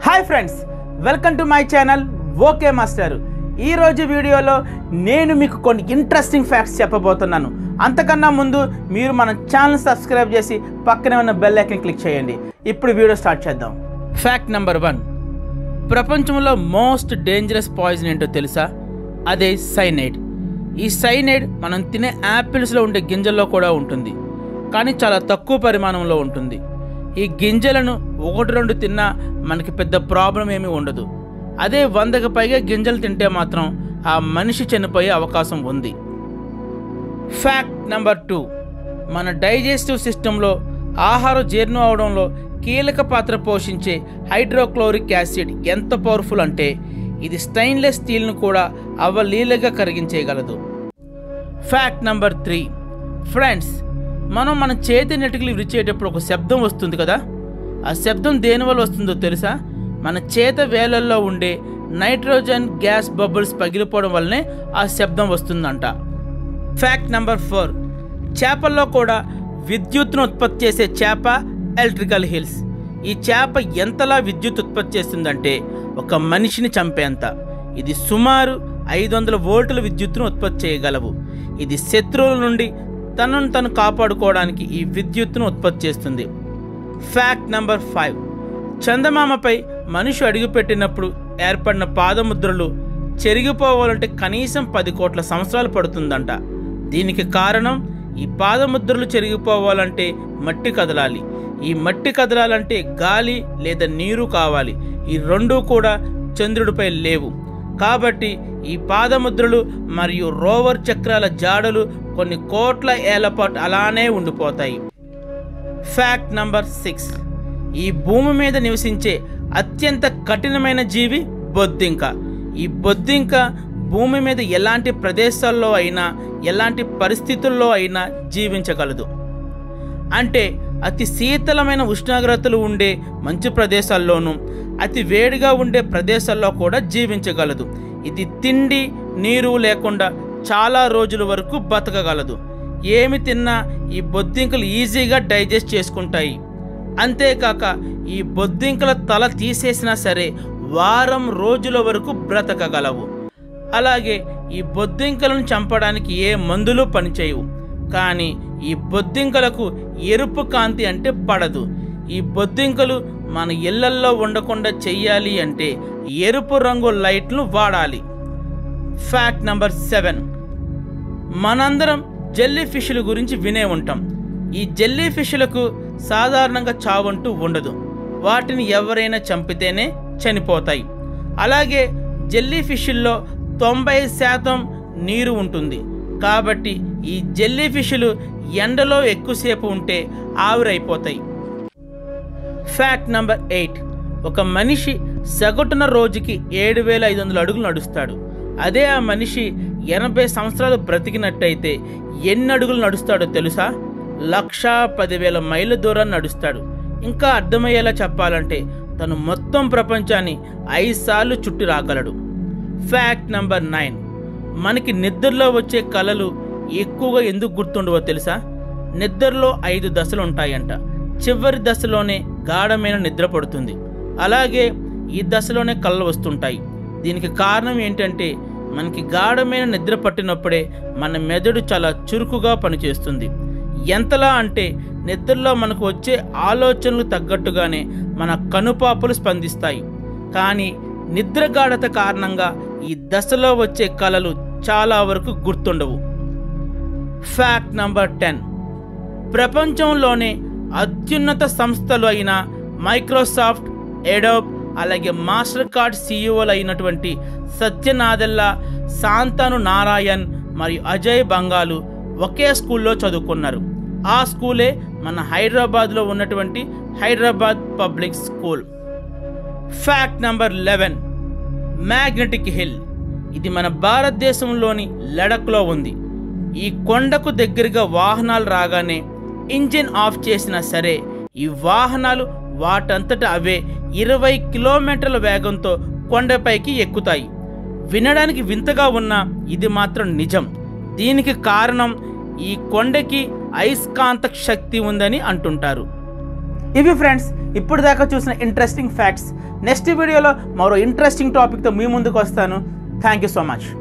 hi friends welcome to my channel okay master ఈరోజు వీడియోలో నేను మీకు కొన్ని ఇంట్రెస్టింగ్ ఫ్యాక్ట్స్ చెప్పబోతున్నాను అంతకన్నా ముందు మీరు మన ఛానల్ సబ్స్క్రైబ్ చేసి పక్కనే ఉన్న బెల్ ఐకన్ క్లిక్ చేయండి ఇప్పుడు వీడియో స్టార్ట్ చేద్దాం ఫ్యాక్ట్ నెంబర్ వన్ ప్రపంచంలో మోస్ట్ డేంజరస్ పాయిజన్ ఏంటో తెలుసా అదే సైనైడ్ ఈ సైనైడ్ మనం తినే యాపిల్స్లో ఉండే గింజల్లో కూడా ఉంటుంది కానీ చాలా తక్కువ పరిమాణంలో ఉంటుంది ఈ గింజలను ఒకటి రెండు తిన్నా మనకి పెద్ద ప్రాబ్లం ఏమీ ఉండదు అదే వందకు పైగా గింజలు తింటే మాత్రం ఆ మనిషి చనిపోయే అవకాశం ఉంది ఫ్యాక్ట్ నెంబర్ టూ మన డైజెస్టివ్ సిస్టంలో ఆహారం జీర్ణం అవడంలో కీలక పాత్ర పోషించే హైడ్రోక్లోరిక్ యాసిడ్ ఎంత పవర్ఫుల్ అంటే ఇది స్టెయిన్లెస్ స్టీల్ను కూడా అవలీలగా కరిగించేయగలదు ఫ్యాక్ట్ నంబర్ త్రీ ఫ్రెండ్స్ మనం మన చేతి నెటికలు విరిచేటప్పుడు ఒక శబ్దం వస్తుంది కదా ఆ శబ్దం దేనివల్ల వస్తుందో తెలుసా మన చేత వేలల్లో ఉండే నైట్రోజన్ గ్యాస్ బబుల్స్ పగిలిపోవడం వల్లనే ఆ శబ్దం వస్తుందంట ఫ్యాక్ట్ నెంబర్ ఫోర్ చేపల్లో కూడా విద్యుత్తును ఉత్పత్తి చేసే చేప ఎలక్ట్రికల్ హిల్స్ ఈ చేప ఎంతలా విద్యుత్ ఉత్పత్తి చేస్తుందంటే ఒక మనిషిని చంపేంత ఇది సుమారు ఐదు వందల వోల్టుల విద్యుత్తును ఉత్పత్తి చేయగలవు ఇది శత్రువుల నుండి తనను తను కాపాడుకోవడానికి ఈ విద్యుత్తును ఉత్పత్తి చేస్తుంది ఫ్యాక్ట్ నెంబర్ ఫైవ్ చందమామపై మనిషి అడుగుపెట్టినప్పుడు ఏర్పడిన పాదముద్రలు చెరిగిపోవాలంటే కనీసం పది కోట్ల సంవత్సరాలు పడుతుందంట దీనికి కారణం ఈ పాదముద్రలు చెరిగిపోవాలంటే మట్టి కదలాలి ఈ మట్టి కదలాలంటే గాలి లేదా నీరు కావాలి ఈ రెండూ కూడా చంద్రుడిపై లేవు కాబట్టి ఈ పాదముద్రలు మరియు రోవర్ చక్రాల జాడలు కొన్ని కోట్ల ఏళ్ల పాటు అలానే ఉండిపోతాయి ఫ్యాక్ట్ నంబర్ సిక్స్ ఈ భూమి మీద నివసించే అత్యంత కఠినమైన జీవి బొద్దింక ఈ బొద్దింక భూమి మీద ఎలాంటి ప్రదేశాల్లో అయినా ఎలాంటి పరిస్థితుల్లో అయినా జీవించగలదు అంటే అతి శీతలమైన ఉష్ణోగ్రతలు ఉండే మంచు ప్రదేశాల్లోనూ అతి వేడిగా ఉండే ప్రదేశాల్లో కూడా జీవించగలదు ఇది తిండి నీరు లేకుండా చాలా రోజుల వరకు బతకగలదు ఏమి తిన్నా ఈ బొద్దింకలు ఈజీగా డైజెస్ట్ చేసుకుంటాయి అంతేకాక ఈ బొద్దింకల తల తీసేసినా సరే వారం రోజుల వరకు బ్రతకగలవు అలాగే ఈ బొద్దింకలను చంపడానికి ఏ మందులు పనిచేయవు కానీ ఈ బొద్దింకలకు ఎరుపు కాంతి అంటే పడదు ఈ బొద్దింకలు మన ఇళ్లల్లో ఉండకుండా చెయ్యాలి అంటే ఎరుపు రంగు లైట్ను వాడాలి ఫ్యాక్ట్ నంబర్ సెవెన్ మనందరం జెల్లీ ఫిష్ల గురించి వినే ఉంటాం ఈ జెల్లీ ఫిష్లకు సాధారణంగా చావంటూ ఉండదు వాటిని ఎవరైనా చంపితేనే చనిపోతాయి అలాగే జెల్లీ ఫిష్ల్లో తొంభై శాతం నీరు ఉంటుంది కాబట్టి ఈ జెల్లీ ఫిష్లు ఎండలో ఎక్కువసేపు ఉంటే ఆవిరైపోతాయి ఫ్యాక్ట్ నంబర్ ఎయిట్ ఒక మనిషి సగటున రోజుకి ఏడు వేల ఐదు వందల అడుగులు నడుస్తాడు అదే ఆ మనిషి ఎనభై సంవత్సరాలు బ్రతికినట్టయితే ఎన్ని అడుగులు నడుస్తాడో తెలుసా లక్షా పదివేల మైళ్ళ దూరాన్ని నడుస్తాడు ఇంకా అర్థమయ్యేలా చెప్పాలంటే తను మొత్తం ప్రపంచాన్ని ఐదు సార్లు చుట్టి రాగలడు ఫ్యాక్ట్ నంబర్ నైన్ మనకి నిద్రలో వచ్చే కళలు ఎక్కువగా ఎందుకు గుర్తుండవో తెలుసా నిద్రలో ఐదు దశలు ఉంటాయంట చివరి దశలోనే గాఢమైన నిద్ర పడుతుంది అలాగే ఈ దశలోనే కళ్ళు వస్తుంటాయి దీనికి కారణం ఏంటంటే మనకి గాఢమైన నిద్ర పట్టినప్పుడే మన మెదడు చాలా చురుకుగా పనిచేస్తుంది ఎంతలా అంటే నిద్రలో మనకు వచ్చే ఆలోచనలు తగ్గట్టుగానే మన కనుపాపులు స్పందిస్తాయి కానీ నిద్ర గాఢత కారణంగా ఈ దశలో వచ్చే కళలు చాలా వరకు గుర్తుండవు ఫ్యాక్ట్ నంబర్ టెన్ ప్రపంచంలోనే అత్యున్నత సంస్థలు అయిన మైక్రోసాఫ్ట్ ఎడోబ్ అలాగే మాస్టర్ కార్డ్ సీఈఓలు అయినటువంటి సత్యనాదెల్లా శాంతను నారాయణ్ మరియు అజయ్ బంగాలు ఒకే స్కూల్లో చదువుకున్నారు ఆ స్కూలే మన హైదరాబాద్లో ఉన్నటువంటి Hyderabad public school fact number eleven magnetic hill ఇది మన భారతదేశంలోని లడఖ్లో ఉంది ఈ కొండకు దగ్గరగా వాహనాలు రాగానే ఇంజిన్ ఆఫ్ చేసినా సరే ఈ వాహనాలు వాటంతట అవే ఇరవై కిలోమీటర్ల వేగంతో కొండపైకి ఎక్కుతాయి వినడానికి వింతగా ఉన్న ఇది మాత్రం నిజం దీనికి కారణం ఈ కొండకి అయస్కాంత శక్తి ఉందని అంటుంటారు ఇవి ఫ్రెండ్స్ ఇప్పుడు దాకా చూసిన ఇంట్రెస్టింగ్ ఫ్యాక్ట్స్ నెక్స్ట్ వీడియోలో మరో ఇంట్రెస్టింగ్ టాపిక్తో మీ ముందుకు వస్తాను థ్యాంక్ యూ సో మచ్